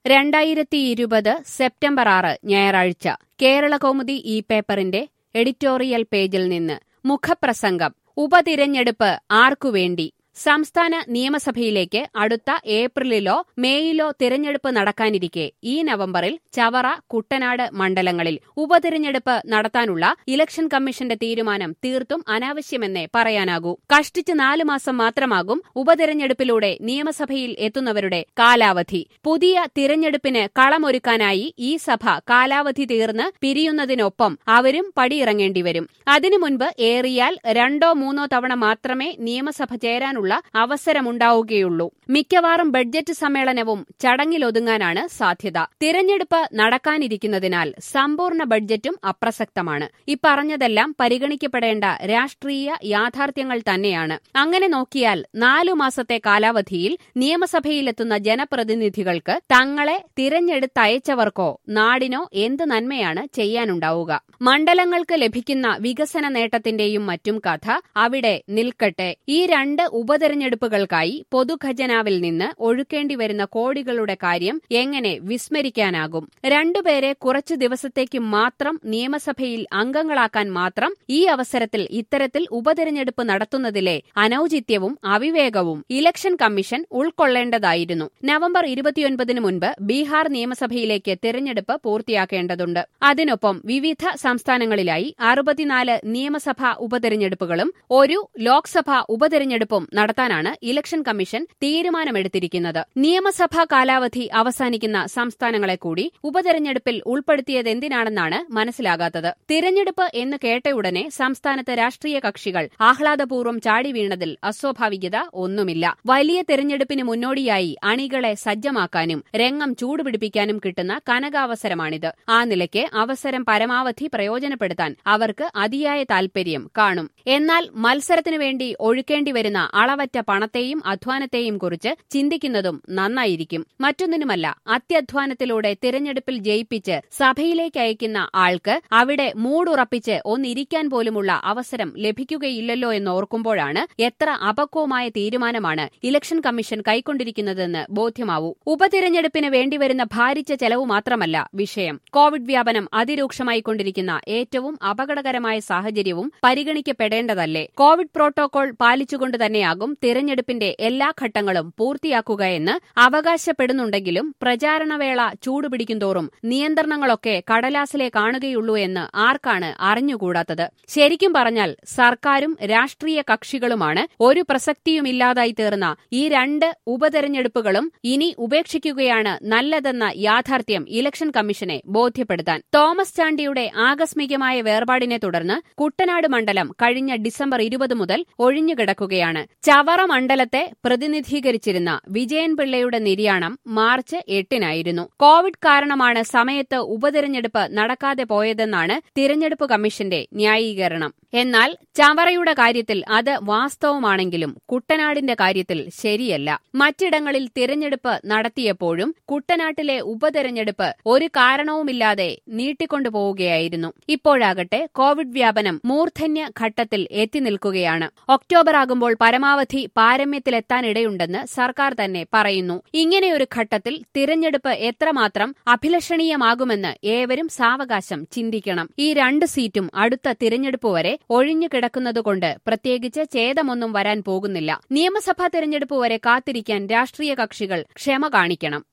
രണ്ടായിരത്തി ഇരുപത് സെപ്റ്റംബർ ആറ് ഞായറാഴ്ച കേരളകൗമുദി ഈ പേപ്പറിന്റെ എഡിറ്റോറിയൽ പേജിൽ നിന്ന് മുഖപ്രസംഗം ഉപതിരഞ്ഞെടുപ്പ് ആർക്കുവേണ്ടി സംസ്ഥാന നിയമസഭയിലേക്ക് അടുത്ത ഏപ്രിലിലോ മേയിലോ തിരഞ്ഞെടുപ്പ് നടക്കാനിരിക്കെ ഈ നവംബറിൽ ചവറ കുട്ടനാട് മണ്ഡലങ്ങളിൽ ഉപതിരഞ്ഞെടുപ്പ് നടത്താനുള്ള ഇലക്ഷൻ കമ്മീഷന്റെ തീരുമാനം തീർത്തും അനാവശ്യമെന്നേ പറയാനാകൂ കഷ്ടിച്ച് നാലു മാസം മാത്രമാകും ഉപതിരഞ്ഞെടുപ്പിലൂടെ നിയമസഭയിൽ എത്തുന്നവരുടെ കാലാവധി പുതിയ തിരഞ്ഞെടുപ്പിന് കളമൊരുക്കാനായി ഈ സഭ കാലാവധി തീർന്ന് പിരിയുന്നതിനൊപ്പം അവരും പടിയിറങ്ങേണ്ടി വരും അതിനു മുൻപ് ഏറിയാൽ രണ്ടോ മൂന്നോ തവണ മാത്രമേ നിയമസഭ ചേരാനുള്ള അവസരമുണ്ടാവുകയുള്ളൂ മിക്കവാറും ബഡ്ജറ്റ് സമ്മേളനവും ചടങ്ങിലൊതുങ്ങാനാണ് സാധ്യത തിരഞ്ഞെടുപ്പ് നടക്കാനിരിക്കുന്നതിനാൽ സമ്പൂർണ്ണ ബഡ്ജറ്റും അപ്രസക്തമാണ് ഇപ്പറഞ്ഞതെല്ലാം പരിഗണിക്കപ്പെടേണ്ട രാഷ്ട്രീയ യാഥാർത്ഥ്യങ്ങൾ തന്നെയാണ് അങ്ങനെ നോക്കിയാൽ നാലു മാസത്തെ കാലാവധിയിൽ നിയമസഭയിലെത്തുന്ന ജനപ്രതിനിധികൾക്ക് തങ്ങളെ തിരഞ്ഞെടുത്തയച്ചവർക്കോ നാടിനോ എന്ത് നന്മയാണ് ചെയ്യാനുണ്ടാവുക മണ്ഡലങ്ങൾക്ക് ലഭിക്കുന്ന വികസന നേട്ടത്തിന്റെയും മറ്റും കഥ അവിടെ നിൽക്കട്ടെ ഈ രണ്ട് ഉപതെരഞ്ഞെടുപ്പുകൾക്കായി പൊതുഖജനാവിൽ നിന്ന് ഒഴുക്കേണ്ടി വരുന്ന കോടികളുടെ കാര്യം എങ്ങനെ വിസ്മരിക്കാനാകും രണ്ടുപേരെ കുറച്ചു ദിവസത്തേക്ക് മാത്രം നിയമസഭയിൽ അംഗങ്ങളാക്കാൻ മാത്രം ഈ അവസരത്തിൽ ഇത്തരത്തിൽ ഉപതെരഞ്ഞെടുപ്പ് നടത്തുന്നതിലെ അനൌചിത്യവും അവിവേകവും ഇലക്ഷൻ കമ്മീഷൻ ഉൾക്കൊള്ളേണ്ടതായിരുന്നു നവംബർ ഇരുപത്തിയൊൻപതിന് മുൻപ് ബീഹാർ നിയമസഭയിലേക്ക് തിരഞ്ഞെടുപ്പ് പൂർത്തിയാക്കേണ്ടതുണ്ട് അതിനൊപ്പം വിവിധ സംസ്ഥാനങ്ങളിലായി അറുപത്തിനാല് നിയമസഭാ ഉപതെരഞ്ഞെടുപ്പുകളും ഒരു ലോക്സഭാ ഉപതെരഞ്ഞെടുപ്പും നടത്താനാണ് ഇലക്ഷൻ കമ്മീഷൻ തീരുമാനമെടുത്തിരിക്കുന്നത് നിയമസഭാ കാലാവധി അവസാനിക്കുന്ന സംസ്ഥാനങ്ങളെ കൂടി ഉപതെരഞ്ഞെടുപ്പിൽ ഉൾപ്പെടുത്തിയതെന്തിനാണെന്നാണ് മനസ്സിലാകാത്തത് തിരഞ്ഞെടുപ്പ് എന്ന് കേട്ടയുടനെ സംസ്ഥാനത്ത് രാഷ്ട്രീയ കക്ഷികൾ ആഹ്ലാദപൂർവ്വം ചാടി വീണതിൽ അസ്വാഭാവികത ഒന്നുമില്ല വലിയ തിരഞ്ഞെടുപ്പിന് മുന്നോടിയായി അണികളെ സജ്ജമാക്കാനും രംഗം ചൂടുപിടിപ്പിക്കാനും കിട്ടുന്ന കനകാവസരമാണിത് ആ നിലയ്ക്ക് അവസരം പരമാവധി പ്രയോജനപ്പെടുത്താൻ അവർക്ക് അതിയായ താൽപര്യം കാണും എന്നാൽ മത്സരത്തിനു വേണ്ടി ഒഴുക്കേണ്ടി വരുന്ന അളവറ്റ പണത്തെയും അധ്വാനത്തെയും കുറിച്ച് ചിന്തിക്കുന്നതും നന്നായിരിക്കും മറ്റൊന്നിനുമല്ല അത്യധ്വാനത്തിലൂടെ തിരഞ്ഞെടുപ്പിൽ ജയിപ്പിച്ച് സഭയിലേക്ക് അയക്കുന്ന ആൾക്ക് അവിടെ മൂടുറപ്പിച്ച് ഒന്നിരിക്കാൻ പോലുമുള്ള അവസരം ലഭിക്കുകയില്ലല്ലോ എന്നോർക്കുമ്പോഴാണ് എത്ര അപക്വമായ തീരുമാനമാണ് ഇലക്ഷൻ കമ്മീഷൻ കൈക്കൊണ്ടിരിക്കുന്നതെന്ന് ബോധ്യമാവൂ ഉപതിരഞ്ഞെടുപ്പിന് വേണ്ടിവരുന്ന ഭാരിച്ച ചെലവ് മാത്രമല്ല വിഷയം കോവിഡ് വ്യാപനം അതിരൂക്ഷമായിക്കൊണ്ടിരിക്കുന്ന ഏറ്റവും അപകടകരമായ സാഹചര്യവും പരിഗണിക്കപ്പെടേണ്ടതല്ലേ കോവിഡ് പ്രോട്ടോകോൾ പാലിച്ചുകൊണ്ട് തന്നെയാകും തിരഞ്ഞെടുപ്പിന്റെ എല്ലാ ഘട്ടങ്ങളും പൂർത്തിയാക്കുകയെന്ന് അവകാശപ്പെടുന്നുണ്ടെങ്കിലും പ്രചാരണവേള ചൂടുപിടിക്കുന്തോറും നിയന്ത്രണങ്ങളൊക്കെ കടലാസിലെ കാണുകയുള്ളൂ എന്ന് ആർക്കാണ് അറിഞ്ഞുകൂടാത്തത് ശരിക്കും പറഞ്ഞാൽ സർക്കാരും രാഷ്ട്രീയ കക്ഷികളുമാണ് ഒരു പ്രസക്തിയുമില്ലാതായി തീർന്ന ഈ രണ്ട് ഉപതെരഞ്ഞെടുപ്പുകളും ഇനി ഉപേക്ഷിക്കുകയാണ് നല്ലതെന്ന യാഥാർത്ഥ്യം ഇലക്ഷൻ കമ്മീഷനെ ബോധ്യപ്പെടുത്താൻ തോമസ് ചാണ്ടിയുടെ ആകസ്മികമായ വേർപാടിനെ തുടർന്ന് കുട്ടനാട് മണ്ഡലം കഴിഞ്ഞ ഡിസംബർ ഇരുപത് മുതൽ ഒഴിഞ്ഞുകിടക്കുകയാണ് ചവറ മണ്ഡലത്തെ പ്രതിനിധീകരിച്ചിരുന്ന വിജയൻ പിള്ളയുടെ നിര്യാണം മാർച്ച് എട്ടിനായിരുന്നു കോവിഡ് കാരണമാണ് സമയത്ത് ഉപതെരഞ്ഞെടുപ്പ് നടക്കാതെ പോയതെന്നാണ് തിരഞ്ഞെടുപ്പ് കമ്മീഷന്റെ ന്യായീകരണം എന്നാൽ ചവറയുടെ കാര്യത്തിൽ അത് വാസ്തവമാണെങ്കിലും കുട്ടനാടിന്റെ കാര്യത്തിൽ ശരിയല്ല മറ്റിടങ്ങളിൽ തിരഞ്ഞെടുപ്പ് നടത്തിയപ്പോഴും കുട്ടനാട്ടിലെ ഉപതെരഞ്ഞെടുപ്പ് ഒരു കാരണവുമില്ലാതെ നീട്ടിക്കൊണ്ടുപോവുകയായിരുന്നു ഇപ്പോഴാകട്ടെ കോവിഡ് വ്യാപനം മൂർധന്യ ഘട്ടത്തിൽ എത്തി നിൽക്കുകയാണ് ഒക്ടോബർ ആകുമ്പോൾ പരമാവധി പാരമ്യത്തിലെത്താനിടയുണ്ടെന്ന് സർക്കാർ തന്നെ പറയുന്നു ഇങ്ങനെയൊരു ഘട്ടത്തിൽ തിരഞ്ഞെടുപ്പ് എത്രമാത്രം അഭിലഷണീയമാകുമെന്ന് ഏവരും സാവകാശം ചിന്തിക്കണം ഈ രണ്ട് സീറ്റും അടുത്ത തിരഞ്ഞെടുപ്പ് വരെ ഒഴിഞ്ഞു കിടക്കുന്നതുകൊണ്ട് പ്രത്യേകിച്ച് ഛേദമൊന്നും വരാൻ പോകുന്നില്ല നിയമസഭാ തിരഞ്ഞെടുപ്പ് വരെ കാത്തിരിക്കാൻ രാഷ്ട്രീയ കക്ഷികൾ ക്ഷമ കാണിക്കണം